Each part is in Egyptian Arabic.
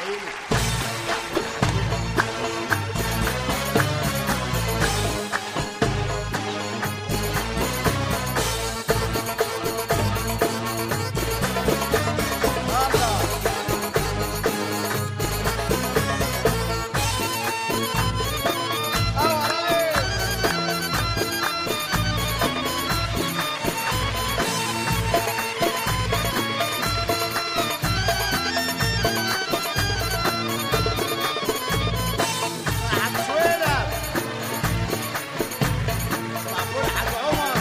عيني حاج سويلة معقول حاج عمر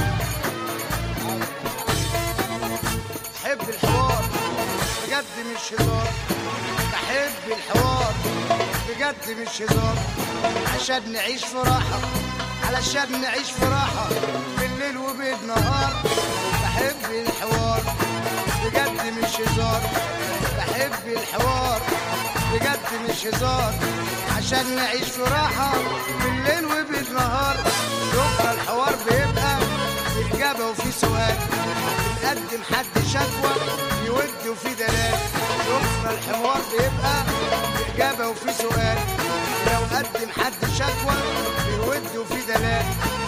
بحب الحوار بجد مش هزار بحب الحوار بجد مش هزار عشان نعيش في راحة علشان نعيش في راحة بالليل وبالنهار بحب الحوار بجد مش هزار بحب الحوار بجد مش هزار عشان نعيش في راحة بالليل وبالنهار يبقى الحوار بيبقى في إجابة وفي سؤال بنقدم حد شكوى يود وفي دلال يبقى الحوار بيبقى في إجابة وفي سؤال لو قدم حد شكوى بيود وفي دلال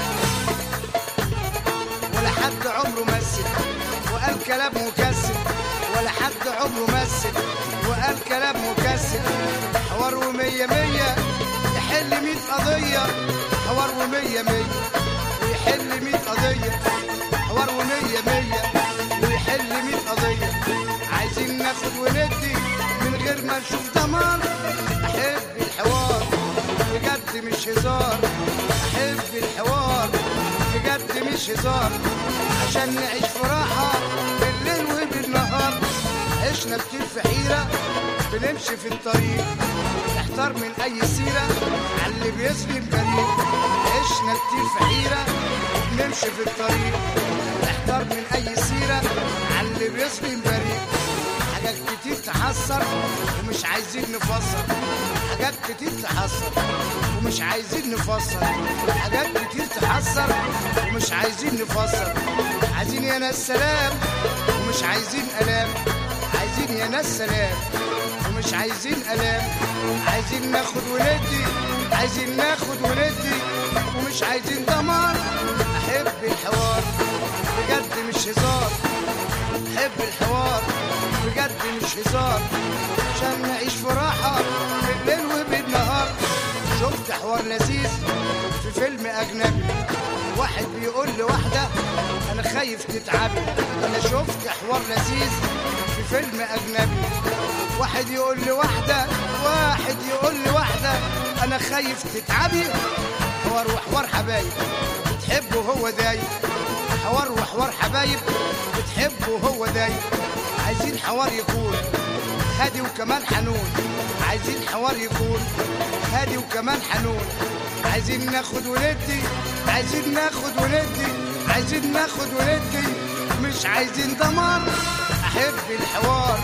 ولا حد عمره مثل وقال كلام مكسب ولا حد عمره مثل وقال كلام مكسب حوار ومية مية يحل مية قضية حوار ومية مية ويحل مية قضية حوار ومية مية ويحل مية قضية عايزين ناخد وندي من غير ما نشوف دمار أحب الحوار بجد مش هزار أحب الحوار بجد مش هزار عشان نعيش في راحة بالليل وبالنهار عشنا كتير في حيرة بنمشي في الطريق نحتار من أي سيرة على اللي بيظلم جريء عشنا كتير في حيرة بنمشي في الطريق نحتار من أي سيرة على اللي بيظلم بريء حاجات كتير تحسر ومش عايزين نفسر حاجات كتير تحسر ومش عايزين نفسر حاجات كتير تحسر ومش عايزين نفسر عايزين يا ناس سلام ومش عايزين ألام عايزين يا ناس سلام ومش عايزين ألام عايزين ناخد وندي عايزين ناخد وندي ومش عايزين دمار أحب الحوار بجد مش هزار أحب الحوار بجد مش هزار عشان نعيش في راحة بالليل وبالنهار شفت حوار لذيذ في فيلم أجنبي واحد بيقول لواحدة أنا خايف تتعبي أنا شفت حوار لذيذ في فيلم أجنبي واحد يقول لواحدة واحد يقول لواحدة أنا خايف تتعبي حوار وحوار حبايب بتحبه هو دايب حوار وحوار حبايب بتحبه هو دايب عايزين حوار يكون هادي وكمان حنون عايزين حوار يكون هادي وكمان حنون عايزين ناخد وندي عايزين ناخد وندي عايزين ناخد وندي مش عايزين دمار احب الحوار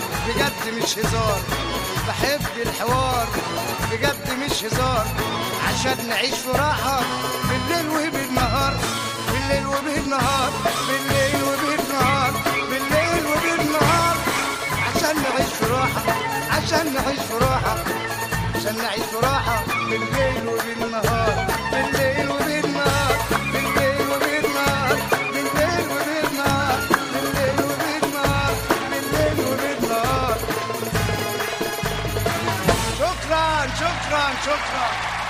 بجد مش هزار بحب الحوار بجد مش هزار عشان نعيش في راحة بالليل وبالنهار بالليل وبالنهار بالليل وبالنهار بالليل وبالنهار عشان نعيش في راحة عشان نعيش في راحة عشان نعيش في راحة بالليل وبالنهار بالليل وبالنهار بالليل وبالنهار بالليل وبالنهار بالليل وبالنهار بالليل وبالنهار شكرا شكرا شكرا